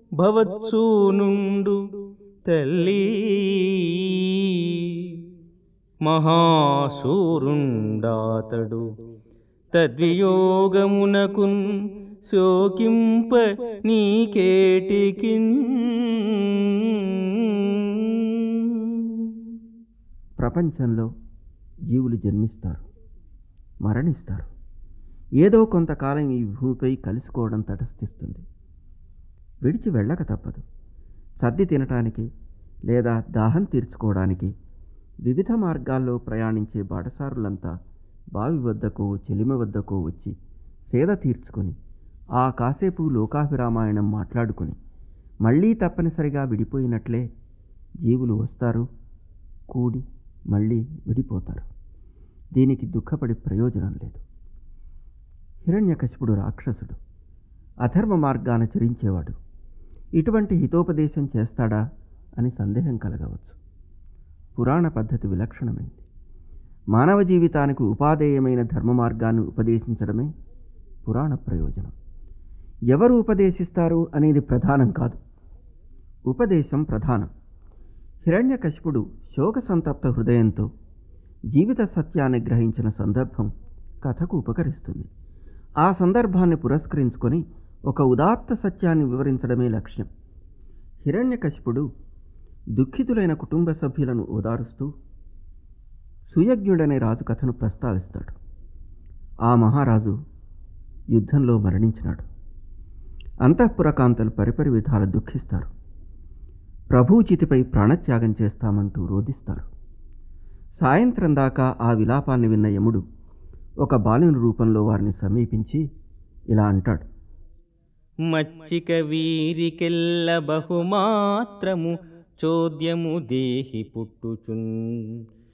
భవత్సూనుండు తల్లి మహాసూరుండాతడు తద్వియోగమునకున్ శోకింప నీకేటికిన్ ప్రపంచంలో జీవులు జన్మిస్తారు మరణిస్తారు ఏదో కొంతకాలం ఈ భూమిపై కలుసుకోవడం తటస్థిస్తుంది విడిచి వెళ్ళక తప్పదు సర్ది తినటానికి లేదా దాహం తీర్చుకోవడానికి వివిధ మార్గాల్లో ప్రయాణించే బాటసారులంతా బావి వద్దకో చెలిమ వద్దకో వచ్చి సేద తీర్చుకొని ఆ కాసేపు లోకాభిరామాయణం మాట్లాడుకుని మళ్ళీ తప్పనిసరిగా విడిపోయినట్లే జీవులు వస్తారు కూడి మళ్ళీ విడిపోతారు దీనికి దుఃఖపడి ప్రయోజనం లేదు హిరణ్యకశిపుడు రాక్షసుడు అధర్మ మార్గాన చరించేవాడు ఇటువంటి హితోపదేశం చేస్తాడా అని సందేహం కలగవచ్చు పురాణ పద్ధతి విలక్షణమైంది మానవ జీవితానికి ఉపాధేయమైన ధర్మ మార్గాన్ని ఉపదేశించడమే పురాణ ప్రయోజనం ఎవరు ఉపదేశిస్తారు అనేది ప్రధానం కాదు ఉపదేశం ప్రధానం హిరణ్యకశిపుడు శోక సంతప్త హృదయంతో జీవిత సత్యాన్ని గ్రహించిన సందర్భం కథకు ఉపకరిస్తుంది ఆ సందర్భాన్ని పురస్కరించుకొని ఒక ఉదాత్త సత్యాన్ని వివరించడమే లక్ష్యం హిరణ్యకశిపుడు దుఃఖితులైన కుటుంబ సభ్యులను ఓదారుస్తూ సుయజ్ఞుడనే రాజు కథను ప్రస్తావిస్తాడు ఆ మహారాజు యుద్ధంలో మరణించినాడు అంతఃపురకాంతలు పరిపరి విధాలు దుఃఖిస్తారు ప్రభుచితిపై ప్రాణత్యాగం చేస్తామంటూ రోధిస్తారు సాయంత్రం దాకా ఆ విలాపాన్ని విన్న యముడు ఒక బాలుని రూపంలో వారిని సమీపించి ఇలా అంటాడు మచ్చిక వీరికెల్ల బహుమాత్రము చోద్యము దేహి పుట్టుచున్